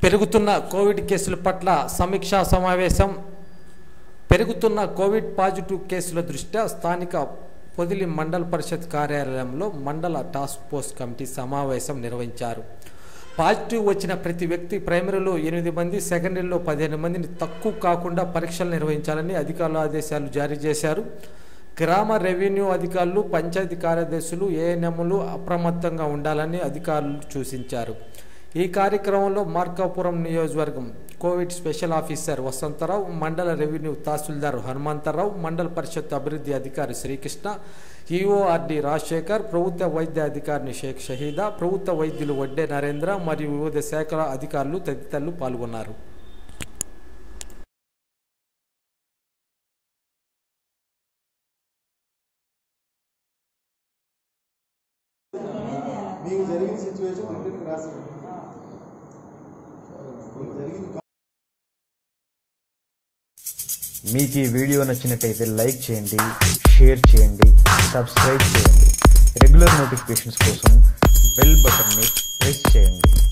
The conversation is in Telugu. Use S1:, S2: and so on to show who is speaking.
S1: పెరుగుతున్న కోవిడ్ కేసుల పట్ల సమీక్షా సమావేశం పెరుగుతున్న కోవిడ్ పాజిటివ్ కేసుల దృష్ట్యా స్థానిక పొదిలి మండల పరిషత్ కార్యాలయంలో మండల టాస్క్ ఫోర్స్ కమిటీ సమావేశం నిర్వహించారు పాజిటివ్ వచ్చిన ప్రతి వ్యక్తి ప్రైమరీలో ఎనిమిది మంది సెకండరీలో పదిహేను మందిని తక్కువ కాకుండా పరీక్షలు నిర్వహించాలని అధికారులు ఆదేశాలు జారీ చేశారు గ్రామ రెవెన్యూ అధికారులు పంచాయతీ కార్యదర్శులు ఏఎన్ఎంలు అప్రమత్తంగా ఉండాలని అధికారులు సూచించారు ఈ కార్యక్రమంలో మార్కాపురం నియోజకవర్గం కోవిడ్ స్పెషల్ ఆఫీసర్ వసంతరావు మండల రెవెన్యూ తహసీల్దార్ హనుమంతరావు మండల పరిషత్ అభివృద్ధి అధికారి శ్రీకృష్ణ ఈఓఆర్డి రాజశేఖర్ ప్రభుత్వ వైద్య అధికారిని షేక్ షహీదా ప్రభుత్వ వైద్యులు వడ్డే నరేంద్ర మరియు వివిధ శాఖల అధికారులు తదితరులు పాల్గొన్నారు
S2: మీకు జరిగిన సిచ్యువేషన్ కంప్లీట్ రాసి జరిగింది
S3: మీకు ఈ వీడియో నచ్చినట్టయితే లైక్ చేయండి షేర్ చేయండి సబ్స్క్రైబ్ చేయండి రెగ్యులర్ నోటిఫికేషన్స్ కోసం బెల్ బటన్ని ప్రెస్ చేయండి